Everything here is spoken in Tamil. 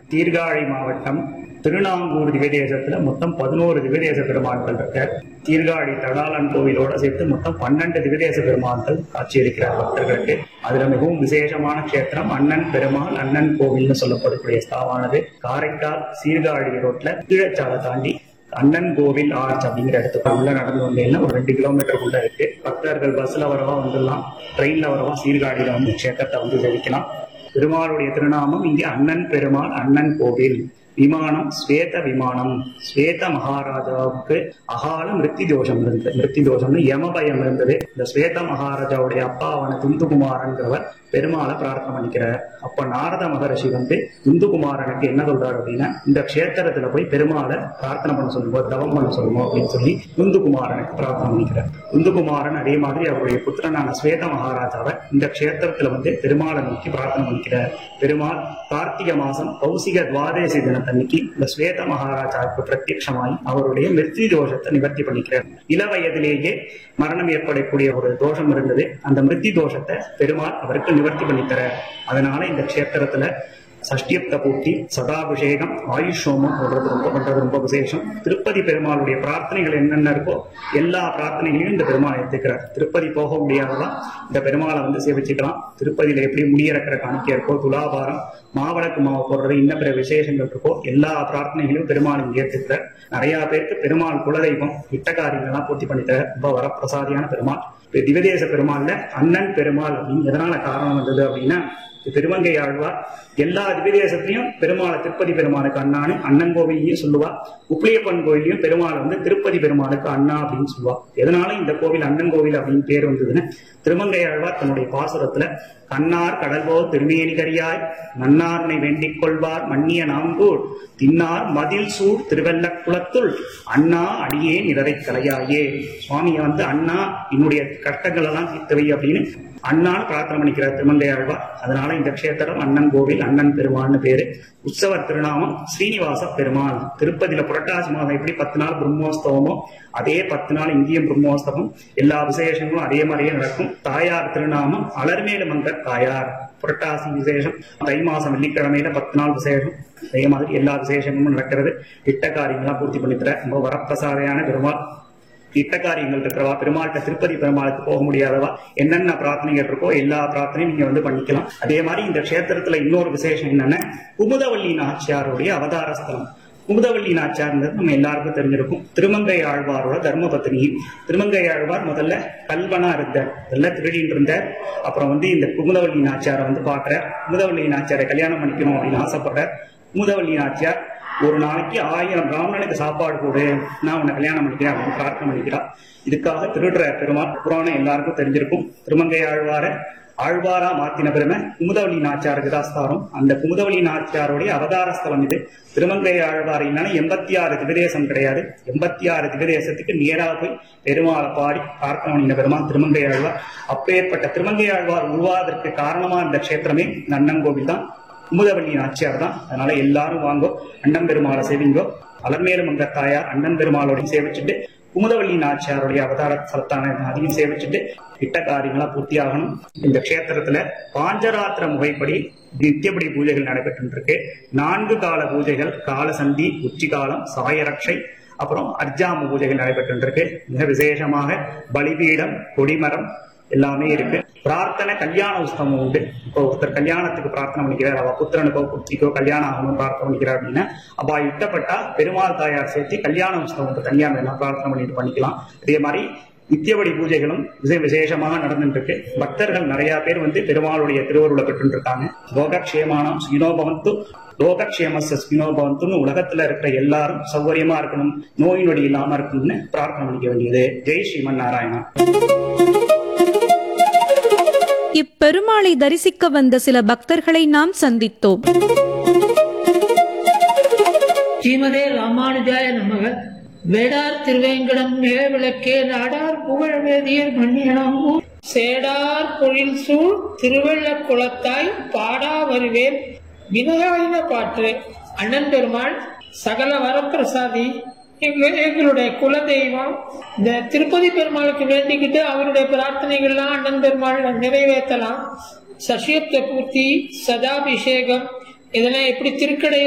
சீர்காழி மாவட்டம் திருநாங்கூர் திவ்யதேசத்துல மொத்தம் பதினோரு திவ்யதேச பெருமான்கள் இருக்க சீர்காழி தடாலன் கோவிலோட சேர்த்து மொத்தம் பன்னெண்டு திவ்யதேச பெருமான்கள் காட்சியளிக்கிறார் பக்தர்களுக்கு அதுல மிகவும் விசேஷமான க்ஷேத்திரம் அண்ணன் பெருமாள் அண்ணன் கோவில்னு சொல்லப்படக்கூடிய ஸ்தாவானது காரைக்கால் சீர்காழி ரோட்ல கீழச்சாலை தாண்டி அண்ணன் கோவில் ஆர்ச் அப்படிங்கிற இடத்துக்கு உள்ள நடந்து வந்தீங்கன்னா ஒரு ரெண்டு கிலோமீட்டருக்குள்ள இருக்கு பக்தர்கள் பஸ்ல வரவா வந்துடலாம் ட்ரெயின்ல வரவா சீர்காழியில வந்து க்ஷேத்திரத்தை வந்து ஜெயிக்கலாம் பெருமாளுடைய திருநாமம் இங்கே அண்ணன் பெருமாள் அண்ணன் கோவில் விமானம் ஸ்வேத விமானம் ஸ்வேத மகாராஜாவுக்கு அகால மிருத்தி தோஷம் இருந்தது மிருத்தி தோஷம்னு யமபயம் இருந்தது இந்த ஸ்வேத மகாராஜாவுடைய அப்பாவான துந்துகுமாரன்கிறவர் பெருமாளை பிரார்த்தனை பண்ணிக்கிறார் அப்ப நாரத மகரிஷி வந்து துந்துகுமாரனுக்கு என்ன சொல்றாரு அப்படின்னா இந்த க்ஷேத்திரத்துல போய் பெருமாளை பிரார்த்தனை பண்ண சொல்லுவோம் தவம் பண்ண சொல்லுவோம் அப்படின்னு சொல்லி துந்துகுமாரனுக்கு பிரார்த்தனை பண்ணிக்கிறார் துந்துகுமாரன் அதே மாதிரி அவருடைய புத்திரனான ஸ்வேத மகாராஜாவை இந்த க்ஷேத்திரத்துல வந்து பெருமாளை நோக்கி பிரார்த்தனை பண்ணிக்கிறார் பெருமாள் கார்த்திகை மாசம் கௌசிக துவாதேசி தினத்தன்னைக்கு இந்த ஸ்வேத மகாராஜாவுக்கு பிரத்யட்சமாய் அவருடைய மிருத்யு தோஷத்தை நிவர்த்தி பண்ணிக்கிறார் இள வயதிலேயே மரணம் ஏற்படக்கூடிய ஒரு தோஷம் இருந்தது அந்த மிருத்தி தோஷத்தை பெருமாள் அவருக்கு நிவர்த்தி பண்ணித்தரார் அதனால இந்த க்ஷேத்திரத்துல சஷ்டியப்த பூர்த்தி சதாபிஷேகம் ஆயுஷ் ஹோமம் போடுறது ரொம்ப பண்றது ரொம்ப விசேஷம் திருப்பதி பெருமாளுடைய பிரார்த்தனைகள் என்னென்ன இருக்கோ எல்லா பிரார்த்தனைகளையும் இந்த பெருமாள் எடுத்துக்கிறார் திருப்பதி போக முடியாததான் இந்த பெருமாளை வந்து சேவிச்சுக்கலாம் திருப்பதியில எப்படி முடியிறக்கிற காணிக்கை இருக்கோ துலாபாரம் மாவிளக்கு மாவு போடுறது இன்ன பிற விசேஷங்கள் இருக்கோ எல்லா பிரார்த்தனைகளையும் பெருமாள் இங்கே ஏற்றுக்கிறார் நிறைய பேருக்கு பெருமாள் குலதெய்வம் இட்ட காரியங்கள்லாம் பூர்த்தி பண்ணித்தரார் ரொம்ப வரப்பிரசாதியான பெருமாள் இப்ப திவதேச பெருமாள்ல அண்ணன் பெருமாள் அப்படின்னு எதனால காரணம் வந்தது அப்படின்னா திருவங்கை ஆழ்வார் எல்லா திவ்யதேசத்திலையும் பெருமாளை திருப்பதி பெருமாளுக்கு அண்ணான்னு அண்ணன் கோவிலையும் சொல்லுவா உப்பிலியப்பன் கோயிலையும் பெருமாளை வந்து திருப்பதி பெருமாளுக்கு அண்ணா அப்படின்னு சொல்லுவா எதனால இந்த கோவில் அண்ணன் கோவில் அப்படின்னு பேர் வந்ததுன்னு திருமங்கை ஆழ்வார் தன்னுடைய பாசுரத்துல கண்ணார் கடல்போர் திருமேனிகரியாய் நன்னார்னை வேண்டிக் கொள்வார் மன்னிய நாங்கூர் தின்னார் மதில் சூழ் திருவெல்ல குளத்துள் அண்ணா அடியே நிறரை கலையாயே சுவாமியை வந்து அண்ணா என்னுடைய கஷ்டங்கள் எல்லாம் தீர்த்தவை அப்படின்னு அண்ணான்னு பிரார்த்தனை பண்ணிக்கிறார் திருமங்கை ஆழ்வார் அதனால இந்த க்ஷேத்திரம் அண்ணன் கோவில் அண்ணன் பெருமாள்னு பேரு உற்சவர் திருநாமம் ஸ்ரீனிவாச பெருமாள் திருப்பதியில புரட்டாசி மாதம் எப்படி பத்து நாள் பிரம்மோத்சவமோ அதே பத்து நாள் இங்கேயும் பிரம்மோத்சவம் எல்லா விசேஷங்களும் அதே மாதிரியே நடக்கும் தாயார் திருநாமம் அலர்மேலு மங்கர் தாயார் புரட்டாசி விசேஷம் தை மாசம் வெள்ளிக்கிழமையில பத்து நாள் விசேஷம் அதே மாதிரி எல்லா விசேஷங்களும் நடக்கிறது திட்ட காரியங்கள்லாம் பூர்த்தி பண்ணித்தர ரொம்ப வரப்பிரசாதையான பெருமாள் திட்ட காரியங்கள் இருக்கிறவா பெருமாள்கிட்ட திருப்பதி பெருமாளுக்கு போக முடியாதவா என்னென்ன பிரார்த்தனைகள் இருக்கோ எல்லா பிரார்த்தனையும் நீங்க வந்து பண்ணிக்கலாம் அதே மாதிரி இந்த க்ஷேத்திரத்துல இன்னொரு விசேஷம் என்னன்னா குமுதவள்ளி நாச்சியாருடைய அவதார ஸ்தலம் குமுதவள்ளி நாச்சியார்ன்றது நம்ம எல்லாருக்கும் தெரிஞ்சிருக்கும் திருமங்கை ஆழ்வாரோட தர்மபத்னி திருமங்கை ஆழ்வார் முதல்ல கல்வனா இருந்தார் இதெல்லாம் திருடின்னு இருந்தார் அப்புறம் வந்து இந்த குமுதவள்ளி நாச்சியாரை வந்து பாக்குறார் குமுதவள்ளி நாச்சியாரை கல்யாணம் பண்ணிக்கணும் அப்படின்னு ஆசைப்படுறார் குமுதவள்ளி நாச்சியார் ஒரு நாளைக்கு ஆயிரம் பிராமணனுக்கு சாப்பாடு கொடு நான் உன்னை கல்யாணம் பண்ணிக்கிறேன் அப்படின்னு பிரார்த்தனை பண்ணிக்கிறா இதுக்காக திருடுற பெருமாள் புராணம் எல்லாருக்கும் தெரிஞ்சிருக்கும் திருமங்கை ஆழ்வார ஆழ்வாரா மாத்தின பெருமை குமுதவள்ளி நாச்சியாருக்கு தான் ஸ்தானம் அந்த குமுதவள்ளி நாச்சியாருடைய அவதார ஸ்தலம் இது திருமங்கை ஆழ்வார் என்னன்னா எண்பத்தி ஆறு திவிதேசம் கிடையாது எண்பத்தி ஆறு திவிதேசத்துக்கு நேராக போய் பெருமாளை பாடி பிரார்த்தனை பண்ணின பெருமாள் திருமங்கை ஆழ்வார் அப்பேற்பட்ட திருமங்கை ஆழ்வார் உருவாவதற்கு காரணமா இந்த க்ஷேத்திரமே நன்னங்கோவில் தான் குமுதவள்ளி நாச்சியார் தான் அதனால எல்லாரும் வாங்கோ அண்ணன் பெருமாளை சேவிங்கோ அலர்மேலு மங்க தாயார் அண்ணன் பெருமாளோட சேவிச்சுட்டு குமுதவள்ளி நாச்சியாருடைய அவதார ஸ்தலத்தான அதையும் சேவிச்சுட்டு இட்ட காரியங்களா பூர்த்தி ஆகணும் இந்த க்ஷேத்திரத்துல பாஞ்சராத்திர முறைப்படி நித்தியபடி பூஜைகள் நடைபெற்று இருக்கு நான்கு கால பூஜைகள் காலசந்தி உச்சிகாலம் சாயரட்சை அப்புறம் அர்ஜாம பூஜைகள் நடைபெற்று இருக்கு மிக விசேஷமாக பலிபீடம் கொடிமரம் எல்லாமே இருக்கு பிரார்த்தனை கல்யாண உஸ்தவம் உண்டு இப்போ ஒருத்தர் கல்யாணத்துக்கு பிரார்த்தனை பண்ணிக்கிறார் அவ புத்திரனுக்கோ புத்திக்கோ கல்யாணம் ஆகணும் பிரார்த்தனை பண்ணிக்கிறார் அப்படின்னா அப்ப இட்டப்பட்டா பெருமாள் தாயார் சேர்த்து கல்யாண உஸ்தவம் தனியா வேணா பிரார்த்தனை பண்ணிட்டு பண்ணிக்கலாம் அதே மாதிரி நித்தியபடி பூஜைகளும் விசே விசேஷமாக நடந்துட்டு இருக்கு பக்தர்கள் நிறைய பேர் வந்து பெருமாளுடைய திருவருளை பெற்று இருக்காங்க லோகக்ஷேமானம் ஸ்வினோபவந்து லோகக்ஷேமஸ் ஸ்வினோபவந்துன்னு உலகத்துல இருக்கிற எல்லாரும் சௌகரியமா இருக்கணும் நோய் நொடி இல்லாம இருக்கணும்னு பிரார்த்தனை பண்ணிக்க வேண்டியது ஜெய் ஸ்ரீமன் நாராயணா இப்பெருமாளை தரிசிக்க வந்த சில பக்தர்களை நாம் சந்தித்தோம் ஸ்ரீமதே ராமானுஜாய நமக வேடார் திருவேங்கடம் மேவிளக்கே நாடார் புகழ் வேதியர் மன்னியனாகும் சேடார் பொழில் சூழ் திருவள்ள குளத்தாய் பாடா வருவேன் வினயாயின பாட்டு அண்ணன் பெருமாள் சகல வரப்பிரசாதி எங்க எங்களுடைய குலதெய்வம் இந்த திருப்பதி பெருமாளுக்கு வேண்டிக்கிட்டு அவருடைய பிரார்த்தனைகள்லாம் அண்ணன் பெருமாள் நிறைவேற்றலாம் சசியப்த பூர்த்தி சதாபிஷேகம் இதெல்லாம் எப்படி திருக்கடை